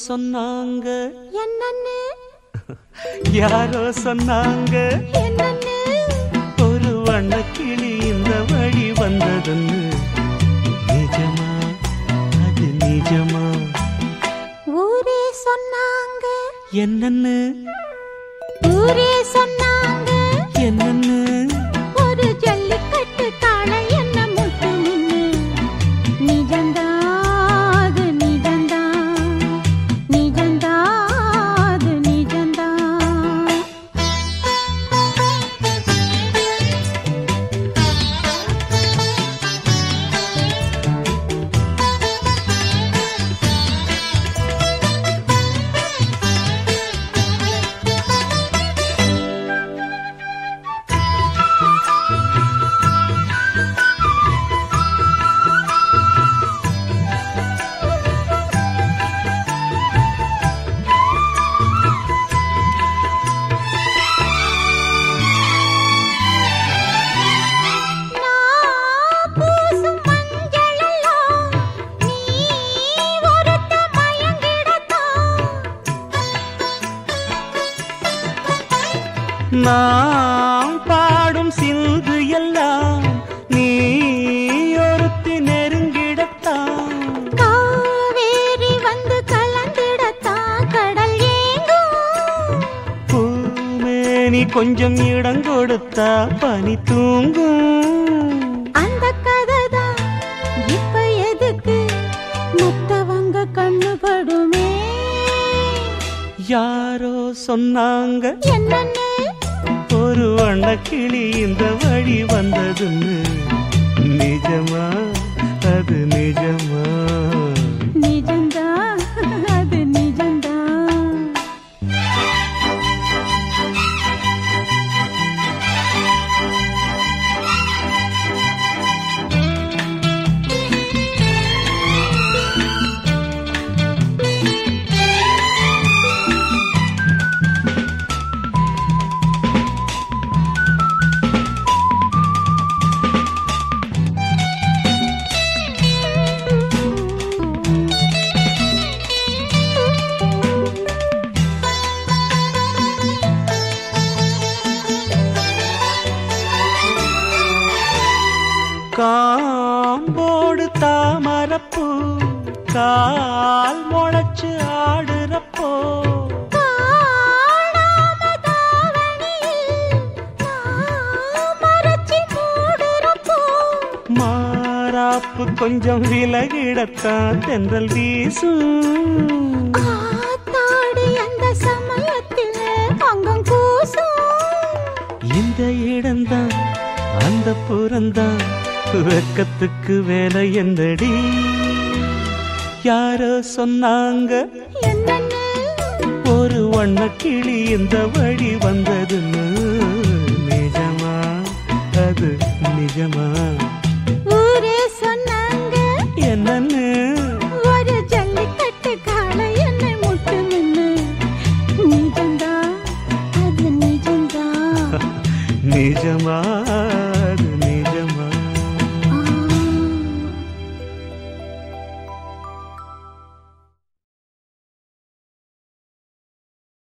சொன்னாங்க என்னன்னு யாரோ சொன்னாங்க என்னன்னு ஒரு வண்ணக்கிளி இந்த வழி வந்ததுன்னு நிஜமா அது நிஜமா ஊரே சொன்னாங்க என்னன்னு ஊரே சொன்னாங்க என்னன்னு ஒரு ஜல்லிக்கட்டு காளை என்ன முட்டு நின்னு நிஜந்தா அது நிஜந்தா நிஜந்தா அது நிஜந்தா நான் பூசும் மஞ்சளெல்லாம் நீ ஒருத்த மயங்கிடத்தான் நாம் பாடும் சிந்து எல்லாம் நீ ஒருத்தி நெருங்கிடத்தான் காவேரி வந்து கலந்திடத்தான் கடல் ஏங்கும் பூமேனி கொஞ்சம் இடம் கொடுத்தா பனி தூங்கும் அந்த கதைதான் இப்ப எதுக்கு மத்தவங்க கண்ணு படுமே யாரோ சொன்னாங்க என்னன்னு ஒரு வண்ணக்கிளி இந்த வழி வந்ததுன்னு நிஜமா அது நிஜமா நிஜந்தா அது நிஜந்தா காம்போடு தாமரப்பூ கால் முளைச்சு ஆடுறப்போ காணாம தாவணியில் நான் மறைச்சி மூடுறப்போ மாறாப்பு கொஞ்சம் விலகிடத்தான் தென்றல் வீசும் ஆத்தாடி அந்த சமயத்தில் அங்கம் கூசும் இந்த இடம்தான் அந்த புறந்தான் வெக்கத்துக்கு வேலை என்னடி யாரோ சொன்னாங்க என்னன்னு ஒரு வண்ணக்கிளி இந்த வழி வந்ததுன்னு நிஜமா அது நிஜமா ஊரே சொன்னாங்க என்னன்னு ஒரு ஜல்லிக்கட்டு காளை என்னை முட்டு நின்னு நிஜந்தா அது நிஜந்தா நிஜமா